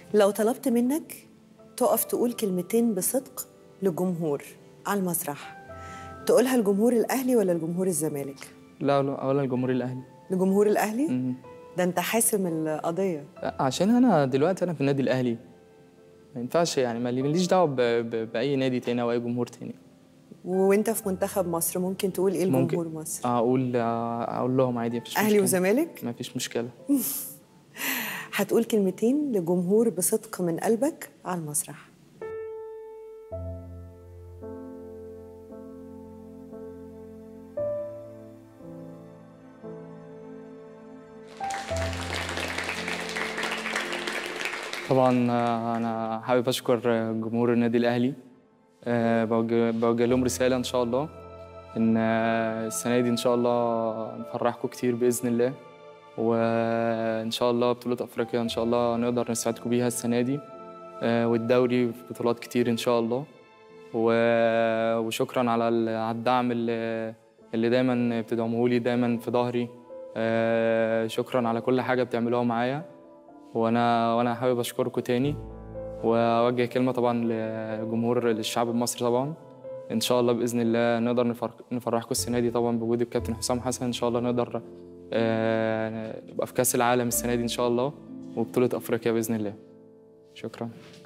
لو طلبت منك تقف تقول كلمتين بصدق للجمهور على المسرح تقولها الجمهور الاهلي ولا الجمهور الزمالك لا لا اولا الجمهور الاهلي لجمهور الاهلي مم. ده انت حاسم القضيه عشان انا دلوقتي انا في النادي الاهلي ما ينفعش يعني ما ماليش دعوه ب- ب- باي نادي تاني او اي جمهور تاني وانت في منتخب مصر ممكن تقول ايه ممكن. لجمهور مصر اقول اقول لهم عادي مفيش اهلي مشكله وزمالك ما فيش مشكله هتقول كلمتين لجمهور بصدق من قلبك على المسرح طبعا آه، انا حابب اشكر آه، جمهور النادي الاهلي آه، بوجه بوجه لهم رساله ان شاء الله ان آه، السنه دي ان شاء الله نفرحكم كتير باذن الله وان شاء الله بطوله افريقيا ان شاء الله نقدر نساعدكم بيها السنه دي آه، والدوري في بطولات كتير ان شاء الله و- وشكرا على ال- على الدعم اللي اللي دايما بتدعموه لي دايما في ظهري آه، شكرا على كل حاجه بتعملوها معايا وانا وانا حابب اشكركم تاني واوجه كلمه طبعا لجمهور الشعب المصري طبعا ان شاء الله باذن الله نقدر نفرح نفرحكم السنه دي طبعا بوجود الكابتن حسام حسن ان شاء الله نقدر آه، نبقى في كاس العالم السنه دي ان شاء الله وبطوله افريقيا باذن الله شكرا